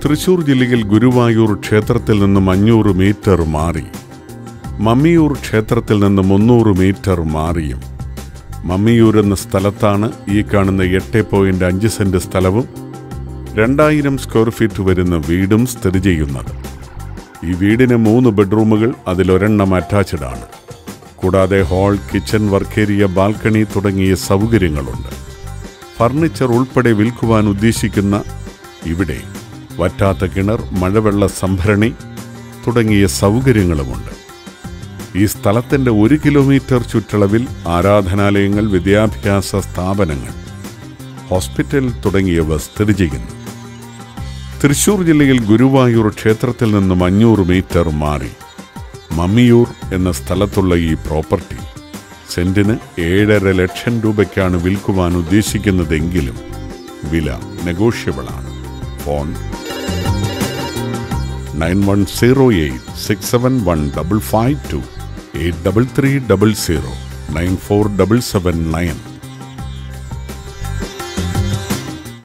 തൃശൂർ ജില്ലയിൽ ഗുരുവായൂർ ക്ഷേത്രത്തിൽ നിന്നും അഞ്ഞൂറ് മീറ്റർ മാറി മമ്മിയൂർ ക്ഷേത്രത്തിൽ നിന്ന് മുന്നൂറ് മീറ്റർ മാറിയും മമ്മിയൂർ എന്ന സ്ഥലത്താണ് ഈ കാണുന്ന എട്ട് പോയിന്റ് അഞ്ച് സെന്റ് സ്ഥലവും രണ്ടായിരം സ്ക്വയർ ഫീറ്റ് വരുന്ന വീടും സ്ഥിതി ചെയ്യുന്നത് ഈ വീടിന് മൂന്ന് ബെഡ്റൂമുകൾ അതിലൊരെണ്ണം അറ്റാച്ച്ഡ് ആണ് കൂടാതെ ഹാൾ കിച്ചൺ വർക്കേരിയ ബാൽക്കണി തുടങ്ങിയ സൗകര്യങ്ങളുണ്ട് ഫർണിച്ചർ ഉൾപ്പെടെ വിൽക്കുവാൻ ഉദ്ദേശിക്കുന്ന ഇവിടെ വറ്റാത്ത കിണർ മഴവെള്ള സംഭരണി തുടങ്ങിയ സൗകര്യങ്ങളുമുണ്ട് ഈ സ്ഥലത്തിന്റെ ഒരു കിലോമീറ്റർ ചുറ്റളവിൽ ആരാധനാലയങ്ങൾ വിദ്യാഭ്യാസ സ്ഥാപനങ്ങൾ ഹോസ്പിറ്റൽ തുടങ്ങിയവ സ്ഥിതി ചെയ്യുന്നു തൃശൂർ ജില്ലയിൽ ഗുരുവായൂർ ക്ഷേത്രത്തിൽ നിന്നും അഞ്ഞൂറ് മീറ്റർ മാറി മമ്മിയൂർ എന്ന സ്ഥലത്തുള്ള ഈ പ്രോപ്പർട്ടി സെന്റിന് ഏഴര ലക്ഷം രൂപയ്ക്കാണ് വിൽക്കുവാൻ ഉദ്ദേശിക്കുന്നതെങ്കിലും വില നെഗോഷ്യബിളാണ് phone nine one zero eight six seven one double five two eight double three double zero nine four double seven nine